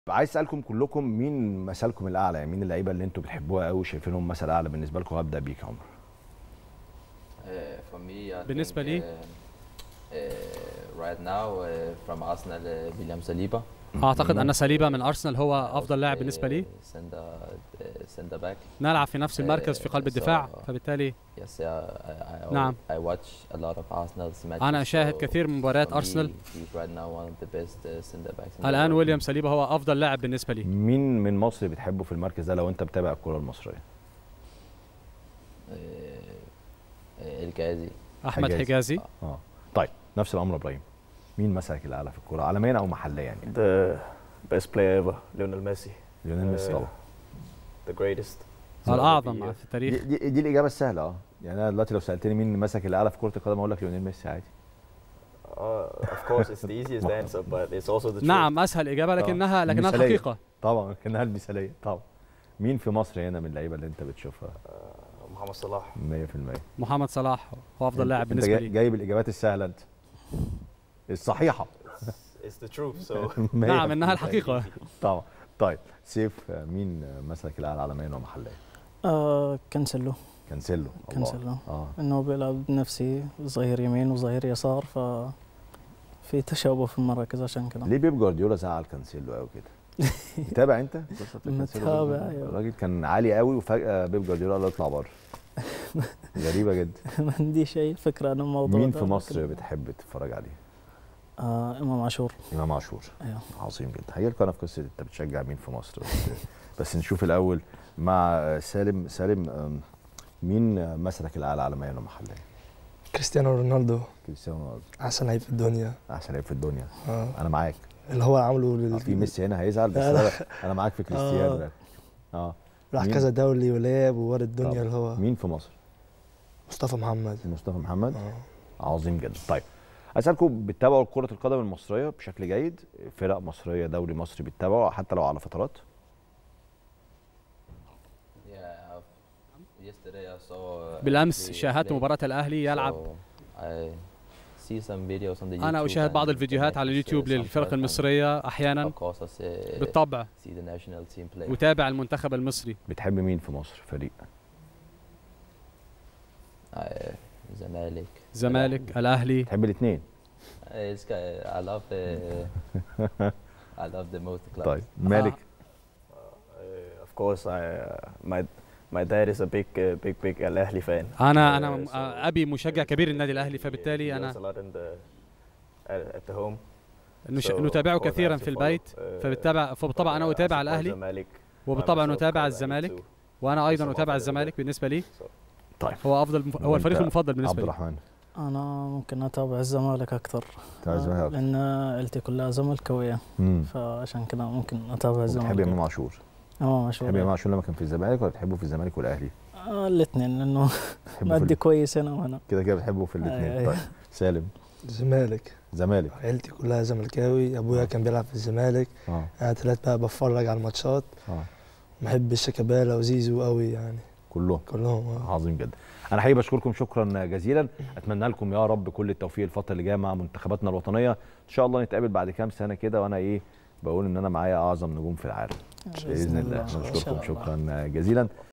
عايز اسالكم كلكم مين مثلكم الاعلى يعني مين اللعيبه اللي انتوا بتحبوها قوي شايفينهم مثل اعلى بالنسبه لكم هبدا بيك يا عمر Uh, for me, I بالنسبة think, لي؟ uh, uh, right now uh, from Arsenal, uh, William Saliba. اعتقد ان ساليبا من ارسنال هو افضل لاعب بالنسبه لي Center, uh, center back. نلعب في نفس المركز في قلب الدفاع فبالتالي Yes, yeah, I, I, نعم. I watch a lot of Arsenal's matches. انا اشاهد so كثير من مباريات for me, ارسنال He's right now one of the best uh, center backs. in the الان world. ويليام ساليبا هو افضل لاعب بالنسبه لي مين من مصر بتحبه في المركز ده لو انت متابع الكره المصريه Uh, uh, الجازي. احمد حجازي. حجازي اه طيب نفس الامر ابراهيم مين مثلك الاعلى في الكوره عالميا او محليا يعني The best player ever, Lionel Messi. ليونيل ميسي آه. طبعا The greatest. الاعظم في- في التاريخ دي, دي, دي الاجابه السهله اه يعني انا دلوقتي لو سالتني مين مسك الاعلى في كره القدم اقول لك ليونيل ميسي عادي Uh, of course, it's the easiest answer, but it's also the truth. نعم اسهل اجابه لكنها لكنها مثالية. الحقيقه طبعا كانها المثاليه طبعا مين في مصر هنا من اللعيبه اللي انت بتشوفها Uh, محمد صلاح. 100% محمد صلاح هو افضل لاعب انت بالنسبه جاي- لي جايب الاجابات السهله انت الصحيحه It's the truth, so نعم انها الحقيقه طبعا طيب سيف آه، مين آه، مثلك الاعلى عالميا ومحليا آه كنسلو كانسيلو الله. كانسيلو اه انه بيلعب بنفسي ظهير يمين وظهير يسار ف في تشابه في المراكز عشان كده ليه بيب جوارديولا زعل كانسيلو قوي كده متابع انت قصة كانسيلو متابع، بيب- أيوة. الراجل كان عالي قوي وفجاه بيب جوارديولا قال له اطلع بره غريبه جدا ما عنديش اي فكره عن الموضوع مين ده، في مصر لكن- بتحب تتفرج عليه آه امام عاشور امام عاشور ايوه عظيم جدا هي انا في قصه انت بتشجع مين في مصر بس, بس نشوف الاول مع آه، سالم سالم آم، مين آه، مثلك الاعلى عالميا ومحليا كريستيانو رونالدو كريستيانو رونالدو احسن لعيب في الدنيا احسن لعيب في الدنيا آه. انا معاك اللي هو عامله آه، لل... في ميسي هنا هيزعل بس لا، لا. انا انا معاك في كريستيانو آه. ده. اه راح مين؟ كذا دولي ولعب وورد الدنيا طبعا. اللي هو مين في مصر مصطفى محمد مصطفى محمد آه. عظيم جدا طيب اسالكم بتتابعوا كره القدم المصريه بشكل جيد فرق مصريه دوري مصري بتتابعوا حتى لو على فترات Yeah, I've- yesterday I saw. uh, بالامس the شاهدت play, مباراه الاهلي يلعب so I see some videos on the انا YouTube اشاهد بعض and الفيديوهات connect على with, uh, اليوتيوب some للفرق players and المصريه Of احيانا course, I see, بالطبع see the national team play. وتابع المنتخب المصري بتحب مين في مصر فريق I, Zamalek. زمالك الاهلي بتحب الاثنين Uh, It's, ki- I love uh, I love the most clubs. طيب مالك Uh, of course, I, uh, my my dad is a big, uh, big, big Al Ahly fan. انا Uh, انا so ابي مشجع كبير للنادي الاهلي he- فبالتالي he انا does a lot in the, at, at the home. نش- So, of نتابعه course I كثيرا have to في follow, البيت uh, فبالتابع فبالطبع انا uh, I اتابع support الاهلي Zamalek. وبالطبع myself نتابع because I need الزمالك to. وانا ايضا support اتابع them. الزمالك بالنسبه لي So, طيب هو افضل مف... هو الفريق وأنت المفضل عبد بالنسبه لي الرحمن انا ممكن اتابع الزمالك اكثر بتاع الزمالك لان عيلتي كلها زملكاويه امم فعشان كده ممكن اتابع الزمالك بتحب امام عاشور امام عاشور بتحب امام عاشور لما كان في الزمالك ولا بتحبه في الزمالك والاهلي آه الاثنين لانه بتحبه في مادي ال- كويس هنا وهنا كده كده بتحبه في الاثنين أيوة. طيب سالم الزمالك زمالك عيلتي كلها زملكاوي ابويا آه. كان بيلعب في الزمالك اه انا طلعت بقى بتفرج على الماتشات اه بحب شيكابالا وزيزو قوي يعني كلهم كلهم آه. عظيم جدا انا حقيقي بشكركم شكرا جزيلا اتمنى لكم يا رب كل التوفيق الفتره اللي جايه مع منتخباتنا الوطنيه ان شاء الله نتقابل بعد كام سنه كده وانا ايه بقول ان انا معايا اعظم نجوم في العالم باذن الله إن شاء بشكركم الله. شكرا جزيلا